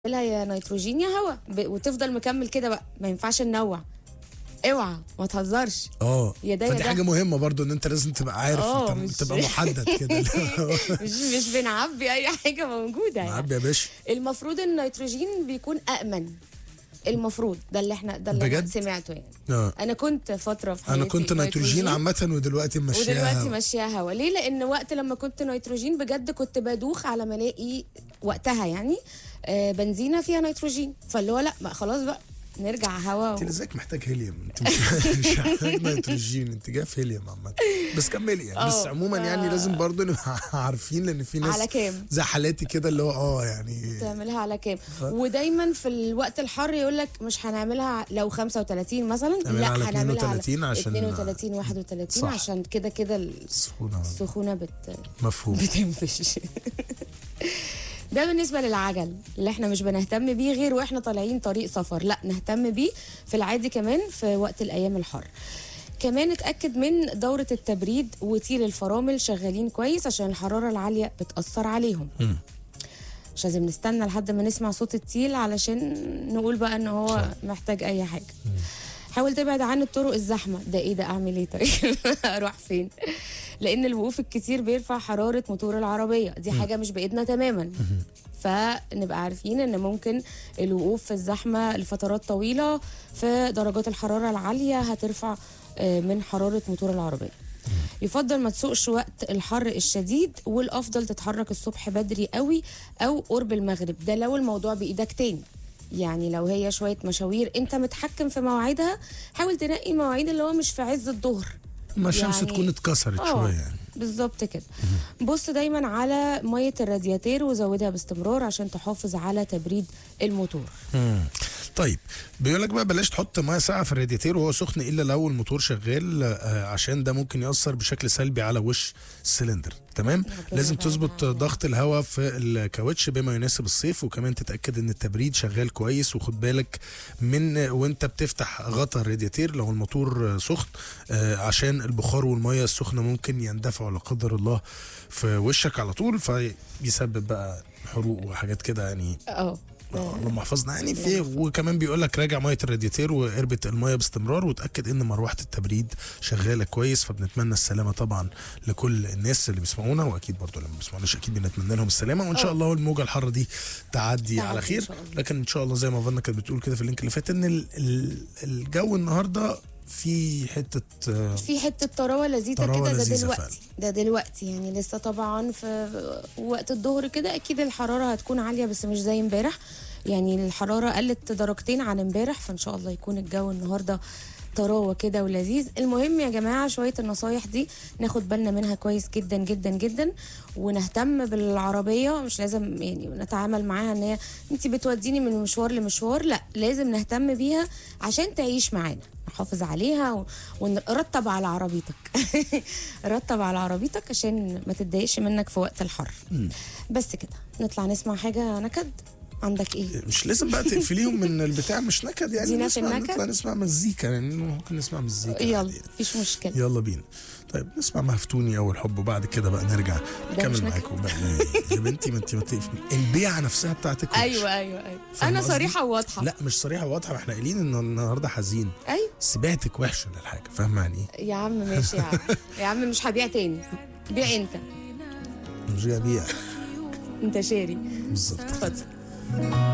لها يا نيتروجين يا هواء ب... وتفضل مكمل كده بقى ما ينفعش ننوع اوعى ما تهزرش اه يا ده يا فدي ده. حاجه مهمه برضو ان انت لازم تبقى عارف اه، انت مش- تبقى محدد كده مش مش بنعبي اي حاجه موجوده يعني عبي يا باشا المفروض النيتروجين بيكون امن المفروض ده اللي احنا ده اللي أنا بجد؟ سمعته يعني اه انا كنت فتره في حياتي انا كنت نيتروجين عامه ودلوقتي ماشيها ودلوقتي ماشيه هوا ليه لان وقت لما كنت نيتروجين بجد كنت بدوخ على ما الاقي وقتها يعني آه بنزينه فيها نيتروجين فاللي هو لا ما خلاص بقى نرجع هوا انت و... ازيك محتاج هيليوم انت مش مش محتاج نيتروجين انت جاي في هيليوم عامه بس كملي يعني بس اه، عموما يعني ف- لازم برضو نبقى عارفين لان في ناس على كام؟ زي حالاتي كده اللي هو اه يعني تعملها على كام ودايما في الوقت الحر يقول لك مش هنعملها ع- لو 35 مثلا نعملها على هنعملها 32 على عشان- 32 31 صح. عشان كده كده سخونه السخونه بت مفهوم بتنفش ده بالنسبه للعجل اللي احنا مش بنهتم بيه غير واحنا طالعين طريق سفر لا نهتم بيه في العادي كمان في وقت الايام الحر كمان اتاكد من دوره التبريد وتيل الفرامل شغالين كويس عشان الحراره العاليه بتاثر عليهم مم. مش لازم نستنى لحد ما نسمع صوت التيل علشان نقول بقى ان هو محتاج اي حاجه حاول تبعد عن الطرق الزحمه ده ايه ده اعمل ايه طيب اروح فين لان الوقوف الكتير بيرفع حراره موتور العربيه دي حاجه مش بايدنا تماما فنبقى عارفين ان ممكن الوقوف في الزحمه لفترات طويله في درجات الحراره العاليه هترفع آه، من حراره موتور العربيه يفضل ما تسوقش وقت الحر الشديد والافضل تتحرك الصبح بدري قوي او قرب المغرب ده لو الموضوع بايدك تاني يعني لو هي شويه مشاوير انت متحكم في مواعيدها حاول تنقي مواعيد اللي هو مش في عز الظهر ما الشمس يعني- تكون اتكسرت آه، شويه يعني بالظبط كده بص دايما على ميه الرادياتير وزودها باستمرار عشان تحافظ على تبريد الموتور مم. طيب بيقول لك بقى بلاش تحط ميه ساقعه في الرادياتير وهو سخن الا لو الموتور شغال آه، عشان ده ممكن ياثر بشكل سلبي على وش السلندر تمام لازم يبعد تظبط عنه. ضغط الهواء في الكاوتش بما يناسب الصيف وكمان تتاكد ان التبريد شغال كويس وخد بالك من وانت بتفتح غطا الرادياتير لو الموتور آه، سخن آه، عشان البخار والميه السخنه ممكن يندفعوا لا قدر الله في وشك على طول فيسبب بقى حروق وحاجات كده يعني اه آه، اللهم احفظنا يعني في وكمان بيقول لك راجع ميه الرادياتير واربط الميه باستمرار وتاكد ان مروحه التبريد شغاله كويس فبنتمنى السلامه طبعا لكل الناس اللي بيسمعونا واكيد برضو اللي ما بيسمعوناش اكيد بنتمنى لهم السلامه وان شاء آه. الله الموجه الحاره دي تعدي تعدي على إن خير شاء الله. لكن ان شاء الله زي ما فانا كانت بتقول كده في اللينك اللي فات ان ال- ال- الجو النهارده في حته آه، في حته طراوه لذيذه طراوة كده ده لذيذة دلوقتي ده دلوقتي يعني لسه طبعا في وقت الظهر كده اكيد الحراره هتكون عاليه بس مش زي امبارح يعني الحراره قلت درجتين عن امبارح فان شاء الله يكون الجو النهارده طراوه كده ولذيذ المهم يا جماعه شويه النصايح دي ناخد بالنا منها كويس جدا جدا جدا ونهتم بالعربيه مش لازم يعني نتعامل معاها ان هي انت بتوديني من مشوار لمشوار لا لازم نهتم بيها عشان تعيش معانا نحافظ عليها و- ونرتب على عربيتك رتب على عربيتك عشان ما تتضايقش منك في وقت الحر بس كده نطلع نسمع حاجه نكد عندك ايه مش لازم بقى تقفليهم من البتاع مش نكد يعني زينة في نسمع النكد؟ نطلع نسمع مزيكا يعني ممكن نسمع مزيكا يلا عادي. مفيش مشكله يلا بينا طيب نسمع مهفتوني اول حب وبعد كده بقى نرجع مش نكمل نكد. معاكم بقى يا بنتي ما انت ما تقف- البيعه نفسها بتاعتك وحشة. ايوه ايوه ايوه فاهمة انا قصدي؟ صريحه وواضحه لا مش صريحه واضحه ما احنا قايلين ان النهارده حزين ايوه سبعتك وحشه للحاجه فاهمه يعني ايه؟ يا عم ماشي يا عم يا عم مش هبيع تاني بيع انت مش جاي ابيع انت شاري بالظبط اتفضل